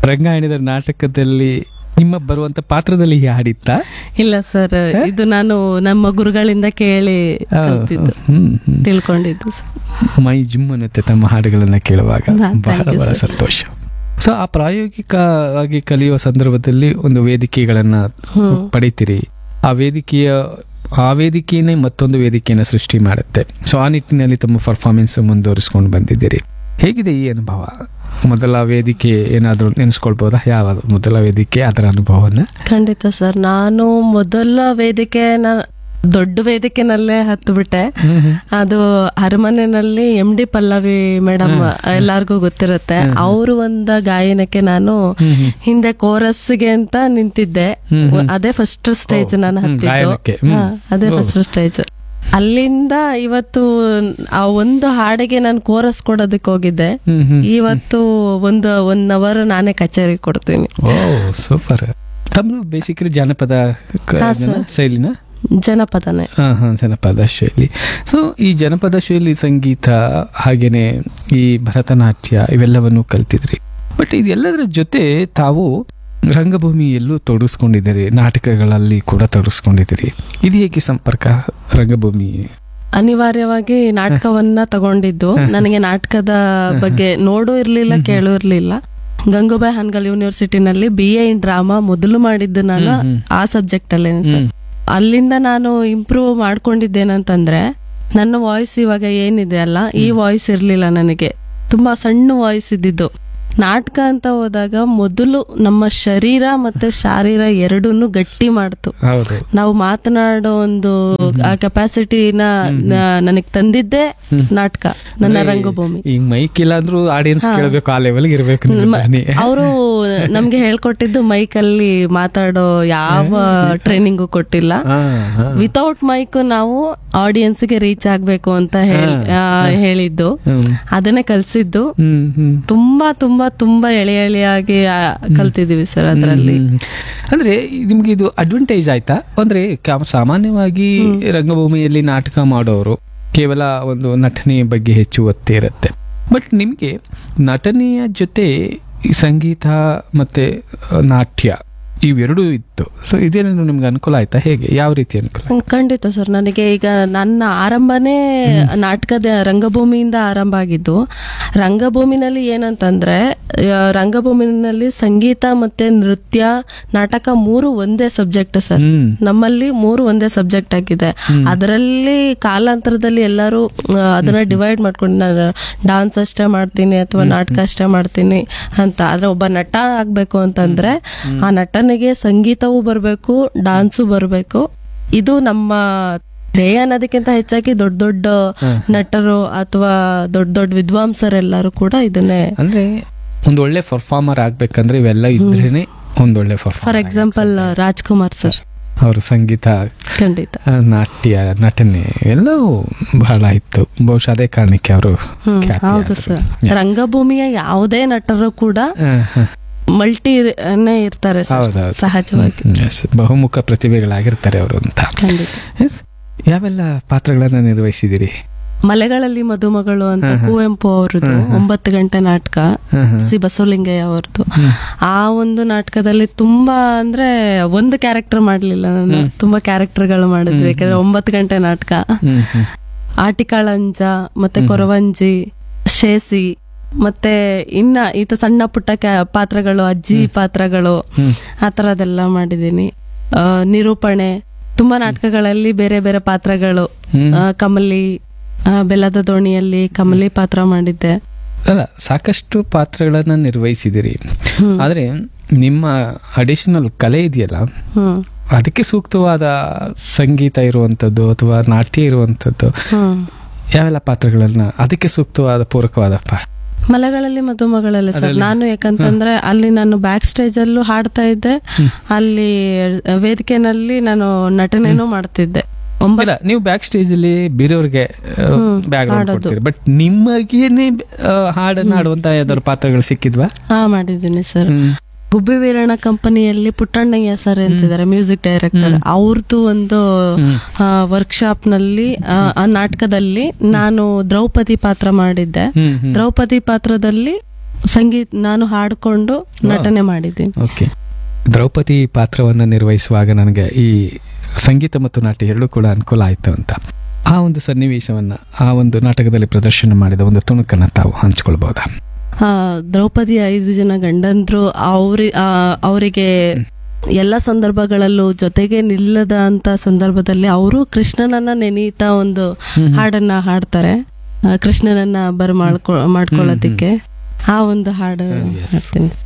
ರಂಗಾಯಣದ ನಾಟಕದಲ್ಲಿ ನಿಮ್ಮ ಬರುವಂತ ಪಾತ್ರದಲ್ಲಿ ಹಾಡಿತ್ತಾ ಇಲ್ಲ ಸರ್ ಇದು ನಾನು ನಮ್ಮ ಗುರುಗಳಿಂದ ಕೇಳಿ ಕಲ್ತಿದ್ದು ಹ್ಮ್ ಹ್ಮ್. ತಿಳ್ಕೊಂಡಿದ್ದು sir. ಮೈ ಜಿಮ್ ಅನ್ನುತ್ತೆ ತಮ್ಮ ಹಾಡುಗಳನ್ನ ಕೇಳುವಾಗ ಹಾ, thank ಬಹಳ you, ಬಹಳ sir. ಸಂತೋಷ ಸೊ ಆ ಪ್ರಾಯೋಗಿಕವಾಗಿ ಕಲಿಯುವ ಸಂದರ್ಭದಲ್ಲಿ ಒಂದು ವೇದಿಕೆಗಳನ್ನ ಹ್ಮ್. ಪಡಿತೀರಿ ಆ ವೇದಿಕೆಯ ಆ ವೇದಿಕೆಯೇ ಮತ್ತೊಂದು ವೇದಿಕೆಯನ್ನು ಸೃಷ್ಟಿ ಮಾಡುತ್ತೆ ಸೊ ಆ ನಿಟ್ಟಿನಲ್ಲಿ ತಮ್ಮ ಪರ್ಫಾರ್ಮೆನ್ಸ್ ಮುಂದುವರಿಸ್ಕೊಂಡು ಬಂದಿದ್ದೀರಿ ಹೇಗಿದೆ ಈ ಅನುಭವ ಮೊದಲ ವೇದಿಕೆ ಏನಾದರೂ ನೆನೆಸ್ಕೊಳ್ಬೋದಾ ಯಾವ ಮೊದಲ ವೇದಿಕೆ ಅದರ ಅನುಭವನ ಖಂಡಿತ ಸರ್ ನಾನು ಮೊದಲ ವೇದಿಕೆ ದೊಡ್ಡ ವೇದಿಕೆನಲ್ಲೇ ಹತ್ತು ಬಿಟ್ಟೆ ಅದು ಅರಮನೆನಲ್ಲಿ ಎಂ ಡಿ ಪಲ್ಲವಿ ಮೇಡಮ್ ಎಲ್ಲಾರ್ಗೂ ಗೊತ್ತಿರುತ್ತೆ ಅವರು ಒಂದ ಗಾಯನಕ್ಕೆ ನಾನು ಹಿಂದೆ ಕೋರಸ್ಗೆ ಅಂತ ನಿಂತಿದ್ದೆ ಅದೇ ಫಸ್ಟ್ ಸ್ಟೇಜ್ ನಾನು ಹ್ಮ್, ಹತ್ತಿದ್ದು ಗಾಯನಕ್ಕೆ. ಹ್ಮ್. ಹಾ, ಅದೇ ಫಸ್ಟ್ ಸ್ಟೇಜ್ ಅಲ್ಲಿಂದ ಇವತ್ತು ಆ ಒಂದು ಹಾಡಿಗೆ ನಾನು ಕೋರಸ್ ಕೊಡೋದಕ್ಕೆ ಹೋಗಿದ್ದೆ ಹ್ಮ್ ಹ್ಮ್ ಇವತ್ತು ಒಂದು ಒನ್ ಅವರ್ ನಾನೇ ಕಚೇರಿ ಕೊಡ್ತೀನಿ ಓ ಸೂಪರ್ ತಮ್ಮದು ಬೇಸಿಕಲಿ ಜಾನಪದ ಕ- ಹಾ, ಇದನ್ನ, ಸರ್. ಶೈಲಿನ ಜನಪದನೇ ಹಾ ಹಾ ಜನಪದ ಶೈಲಿ ಸೊ ಈ ಜನಪದ ಶೈಲಿ ಸಂಗೀತ ಹಾಗೇನೆ ಈ ಭರತನಾಟ್ಯ ಇವೆಲ್ಲವನ್ನು ಕಲ್ತಿದ್ರಿ ಬಟ್ ಇದೆಲ್ಲದರ ಜೊತೆ ತಾವು ರಂಗಭೂಮಿಯಲ್ಲೂ ತೊಡಗಿಸ್ಕೊಂಡಿದ್ದೀರಿ ನಾಟಕಗಳಲ್ಲಿ ಕೂಡ ತೊಡಗಿಸ್ಕೊಂಡಿದ್ದೀರಿ ಇದು ಹೇಗೆ ಸಂಪರ್ಕ ರಂಗಭೂಮಿ ಅನಿವಾರ್ಯವಾಗಿ ನಾಟಕವನ್ನ ತಗೊಂಡಿದ್ದು ನನಗೆ ನಾಟಕದ ಬಗ್ಗೆ ನೋಡು ಇರ್ಲಿಲ್ಲ ಕೇಳು ಇರ್ಲಿಲ್ಲ ಗಂಗೂಬಾಯಿ ಹಾನ್ಗಲ್ ಯೂನಿವರ್ಸಿಟಿನಲ್ಲಿ ಬಿ ಎ ಇನ್ ಡ್ರಾಮಾ ಮೊದಲು ಮಾಡಿದ್ದು ನಾನು ಹ್ಮ್, ಹ್ಮ್. ಆ ಸಬ್ಜೆಕ್ಟ್ ಅಲ್ಲೇ ಸರ್ ಹ್ಮ್. ಅಲ್ಲಿಂದ ನಾನು ಇಂಪ್ರೂವ್ ಮಾಡ್ಕೊಂಡಿದ್ದೇನಂತಂದ್ರೆ ನನ್ನ ವಾಯ್ಸ್ ಇವಾಗ ಏನಿದೆ ಅಲ್ಲ ಈ ವಾಯ್ಸ್ ಇರ್ಲಿಲ್ಲ ನನಗೆ ತುಂಬಾ ಸಣ್ಣ ವಾಯ್ಸ್ ಇದ್ದಿದ್ದು ನಾಟಕ ಅಂತ ಹೋದಾಗ ಮೊದಲು ನಮ್ಮ ಶರೀರ ಮತ್ತೆ ಶಾರೀರ ಎರಡನ್ನೂ ಗಟ್ಟಿ ಮಾಡ್ತು ಹೌದು ನಾವು ಮಾತನಾಡೋ ಒಂದು ಆ ಕೆಪಾಸಿಟಿನ ನನಗೆ ತಂದಿದ್ದೆ ನಾಟಕ ನನ್ನ ರಂಗಭೂಮಿ ಈಗ ಮೈಕ್ ಇಲ್ಲ ಅಂದ್ರೂ ಆಡಿಯನ್ಸ್ ಕೇಳಬೇಕು ಆ ಲೆವೆಲ್ ಇರ್ಬೇಕು ನಿಮ್ಮ ಧ್ವನಿ. ಅವರು ನಮ್ಗೆ ಹೇಳ್ಕೊಟ್ಟಿದ್ದು ಮೈಕ್ ಅಲ್ಲಿ ಮಾತಾಡೋ ಯಾವ ಟ್ರೈನಿಂಗು ಕೊಟ್ಟಿಲ್ಲ ಹಾ, ಹಾ. ವಿತೌಟ್ ಮೈಕ್ ನಾವು ಆಡಿಯನ್ಸ್ ಗೆ ರೀಚ್ ಆಗ್ಬೇಕು ಅಂತ ಹೇಳಿ ಆ, ಹೇಳಿದ್ದು ಹ್ಮ್. ಅದನ್ನೇ ಕಲ್ಸಿದ್ದು ಹ್ಮ್ ಹ್ಮ್ ತುಂಬಾ ತುಂಬಾ ತುಂಬಾ ಎಳೆ ಎಳೆಯಾಗಿ ಆ, ಕಲ್ತಿದೀವಿ ಸರ್ ಅದರಲ್ಲಿ ಹ್ಮ್. ಅಂದ್ರೆ ನಿಮ್ಗೆ ಇದು ಅಡ್ವಾಂಟೇಜ್ ಆಯ್ತಾ ಅಂದ್ರೆ ಕಾ- ಸಾಮಾನ್ಯವಾಗಿ ರಂಗಭೂಮಿಯಲ್ಲಿ ನಾಟಕ ಮಾಡೋರು ಕೇವಲ ಒಂದು ನಟನೆಯ ಬಗ್ಗೆ ಹೆಚ್ಚು ಒತ್ತೇ ಇರುತ್ತೆ ಬಟ್ ನಿಮ್ಗೆ ನಟನೆಯ ಜೊತೆ ಈ ಸಂಗೀತ ಮತ್ತೆ ಆ, ನಾಟ್ಯ ಇವೆರಡೂ ಇತ್ತು ಸೊ ಇದೇನಾದ್ರು ನಿಮ್ಗೆ ಅನುಕೂಲ ಆಯ್ತಾ ಹೇಗೆ ಯಾವ ರೀತಿ ಅನುಕೂಲ ಹ್ಮ್, ಖಂಡಿತ ಸರ್ ನನಗೆ ಈಗ ನನ್ನ ಆರಂಭನೇ ನಾಟಕದ ರಂಗಭೂಮಿಯಿಂದ ಆರಂಭ ಆಗಿದ್ದು ರಂಗಭೂಮಿನಲ್ಲಿ ಏನಂತಂದ್ರೆ ಆ, ರಂಗಭೂಮಿನಲ್ಲಿ ಸಂಗೀತ ಮತ್ತೆ ನೃತ್ಯ ನಾಟಕ ಮೂರು ಒಂದೇ ಸಬ್ಜೆಕ್ಟ್ ಸರ್ ಹ್ಮ್ ನಮ್ಮಲ್ಲಿ ಮೂರು ಒಂದೇ ಸಬ್ಜೆಕ್ಟ್ ಆಗಿದೆ ಅದರಲ್ಲಿ ಕಾಲಾಂತರದಲ್ಲಿ ಎಲ್ಲರೂ ಆ, ಅದನ್ನ ಡಿವೈಡ್ ಮಾಡ್ಕೊಂಡು ನಾನು ಡಾನ್ಸ್ ಅಷ್ಟೇ ಮಾಡ್ತೀನಿ ಅಥವಾ ನಾಟಕ ಅಷ್ಟೇ ಮಾಡ್ತೀನಿ ಅಂತ ಆದ್ರೆ ಒಬ್ಬ ನಟ ಆಗ್ಬೇಕು ಅಂತಂದ್ರೆ ಆ ನಟನಿಗೆ ಸಂಗೀತವೂ ಬರ್ಬೇಕು ಡಾನ್ಸು ಬರ್ಬೇಕು ಇದು ನಮ್ಮ ಧ್ಯೇಯ ಅನ್ನೋದಕ್ಕಿಂತ ಹೆಚ್ಚಾಗಿ ದೊಡ್ಡ ದೊಡ್ಡ ನಟರು ಅಥವಾ ದೊಡ್ಡ ದೊಡ್ಡ ವಿದ್ವಾಂಸರೆಲ್ಲರೂ ಕೂಡ ಇದನ್ನೇ ಅಂದ್ರೆ ಒಂದ್ ಒಳ್ಳೆ ಪರ್ಫಾರ್ಮರ್ ಆಗ್ಬೇಕಂದ್ರೆ ಇವೆಲ್ಲ ಇದ್ರೇನೆ ಒಂದೊಳ್ಳೆ for performer example Rajkumar sir ಅವರು ಸಂಗೀತ ಖಂಡಿತ ಆ, ನಾಟ್ಯ ನಟನೆ ಎಲ್ಲವೂ ಬಹಳ ಇತ್ತು ಬಹುಶಃ ಅದೇ ಕಾರಣಕ್ಕೆ ಅವರು ಹ್ಮ್ ಹೌದು ಸರ್ ರಂಗಭೂಮಿಯ ಯಾವುದೇ ನಟರು ಕೂಡ ಮಲ್ಟಿ ಇರ್ತಾರೆ ಸರ್ ಹೌದೌದು ಸಹಜವಾಗಿ ಬಹುಮುಖ ಪ್ರತಿಭೆಗಳಾಗಿರ್ತಾರೆ ಅವರು ಅಂತ ಖಂಡಿತ Yes. ಯಾವೆಲ್ಲ ಪಾತ್ರಗಳನ್ನ ನಿರ್ವಹಿಸಿದಿರಿ ಮಲೆಗಳಲ್ಲಿ ಮದುಮಗಳು ಅಂತ ಕುವೆಂಪು ಅವರದ್ದು ಒಂಬತ್ತು ಗಂಟೆ ನಾಟಕ ಸಿ ಬಸವಲಿಂಗಯ್ಯ ಅವರದ್ದು ಆ ಒಂದು ನಾಟಕದಲ್ಲಿ ತುಂಬಾ ಅಂದ್ರೆ ಒಂದು ಕ್ಯಾರೆಕ್ಟರ್ ಮಾಡ್ಲಿಲ್ಲ ನಾನು ತುಂಬಾ ಕ್ಯಾರೆಕ್ಟರ್ಗಳು ಮಾಡಿದ್ವಿ ಯಾಕಂದ್ರೆ ಒಂಬತ್ತು ಗಂಟೆ ನಾಟಕ ಆಟಿಕಾಳಂಜ ಮತ್ತೆ ಕೊರವಂಜಿ ಶೇಸಿ ಮತ್ತೆ ಇನ್ನ ಈತ ಸಣ್ಣ ಪುಟ್ಟ ಕ್ಯಾ- ಪಾತ್ರಗಳು ಅಜ್ಜಿ ಪಾತ್ರಗಳು ಆ ತರದೆಲ್ಲ ಮಾಡಿದೀನಿ ಆ, ನಿರೂಪಣೆ ತುಂಬಾ ನಾಟಕಗಳಲ್ಲಿ ಬೇರೆ ಬೇರೆ ಪಾತ್ರಗಳು ಆ, ಕಮಲಿ ಆ, ಬೆಲ್ಲದ ದೋಣಿಯಲ್ಲಿ ಕಮಲಿ ಪಾತ್ರ ಮಾಡಿದ್ದೆ ಅಲ್ಲ ಸಾಕಷ್ಟು ಪಾತ್ರಗಳನ್ನ ನಿರ್ವಹಿಸಿದಿರಿ ಆದ್ರೆ ನಿಮ್ಮ ಅಡಿಷನಲ್ ಕಲೆ ಇದೆಯಲ್ಲ ಹ್ಮ್ ಅದಕ್ಕೆ ಸೂಕ್ತವಾದ ಸಂಗೀತ ಇರುವಂತದ್ದು ಅಥವಾ ನಾಟ್ಯ ಇರುವಂತದ್ದು ಹ್ಮ್ ಯಾವೆಲ್ಲ ಪಾತ್ರಗಳನ್ನ ಅದಕ್ಕೆ ಸೂಕ್ತವಾದ ಪೂರಕವಾದ ಪಾ- ಮಲೆಗಳಲ್ಲಿ ಮದುಮಗಳಲ್ಲಿ ಸರ್ ನಾನು ಯಾಕಂತಂದ್ರೆ ಅಲ್ಲಿ ನಾನು ಬ್ಯಾಕ್ ಸ್ಟೇಜ್ ಅಲ್ಲೂ ಹಾಡ್ತಾ ಇದ್ದೆ ಅಲ್ಲಿ ವೇದಿಕೆನಲ್ಲಿ ನಾನು ನಟನೆನೂ ಮಾಡ್ತಿದ್ದೆ ಒಂಬತ್ತು ಇಲ್ಲ ನೀವು ಬ್ಯಾಕ್ ಸ್ಟೇಜ್ ಅಲ್ಲಿ ಬೇರೆಯವ್ರಿಗೆ ಬ್ಯಾಕ್ ಕೊಡ್ತೀರಿ ಬಟ್ ನಿಮಗೇನೆ ಆ, ಹಾಡನ್ನ ಆಡುವಂತ ಯಾವ್ದಾದ್ರು ಪಾತ್ರಗಳು ಸಿಕ್ಕಿದ್ವಾ ಹಾ ಮಾಡಿದ್ದೀನಿ ಸರ್ ಹ್ಮ್. ಗುಬ್ಬಿ ವೀರಣ್ಣ ಕಂಪನಿಯಲ್ಲಿ ಪುಟ್ಟಣ್ಣಯ್ಯ ಸರ್ ಅಂತಿದ್ದಾರೆ ಮ್ಯೂಸಿಕ್ ಡೈರೆಕ್ಟರ್ ಅವ್ರದ್ದು ಒಂದು ವರ್ಕ್ಶಾಪ್ ನಲ್ಲಿ ಆ, ಆ ನಾಟಕದಲ್ಲಿ ನಾನು ದ್ರೌಪದಿ ಪಾತ್ರ ಮಾಡಿದ್ದೆ ಹ್ಮ್ ಹ್ಮ್ ದ್ರೌಪದಿ ಪಾತ್ರದಲ್ಲಿ ಸಂಗೀತ ನಾನು ಹಾಡ್ಕೊಂಡು ನಟನೆ ಮಾಡಿದ್ದೀನಿ ಓಕೆ ದ್ರೌಪದಿ ಪಾತ್ರವನ್ನು ನಿರ್ವಹಿಸುವಾಗ ನನಗೆ ಈ ಸಂಗೀತ ಮತ್ತು ನಾಟ್ಯ ಎರಡೂ ಕೂಡ ಅನುಕೂಲ ಆಯ್ತು ಅಂತ ಆ ಒಂದು ಸನ್ನಿವೇಶವನ್ನ ಆ ಒಂದು ನಾಟಕದಲ್ಲಿ ಪ್ರದರ್ಶನ ಮಾಡಿದ ಒಂದು ತುಣುಕನ್ನ ತಾವು ಹಂಚ್ಕೊಳ್ಬಹುದಾ ಆ, ದ್ರೌಪದಿ ಐದು ಜನ ಗಂಡಂದ್ರು ಅವ್ರಿ ಆ, ಅವರಿಗೆ ಎಲ್ಲ ಸಂದರ್ಭಗಳಲ್ಲೂ ಜೊತೆಗೆ ನಿಲ್ಲದ ಅಂತ ಸಂದರ್ಭದಲ್ಲಿ ಅವರು ಕೃಷ್ಣನನ್ನ ನೆನೀತಾ ಒಂದು ಹಾಡನ್ನ ಹಾಡ್ತಾರೆ ಆ, ಕೃಷ್ಣನನ್ನ ಬರ ಮಾಡ್ಕೊ ಮಾಡ್ಕೊಳ್ಳೋದಿಕ್ಕೆ ಆ ಒಂದು ಹಾಡು Yes. ಹಾಡ್ತೀನಿ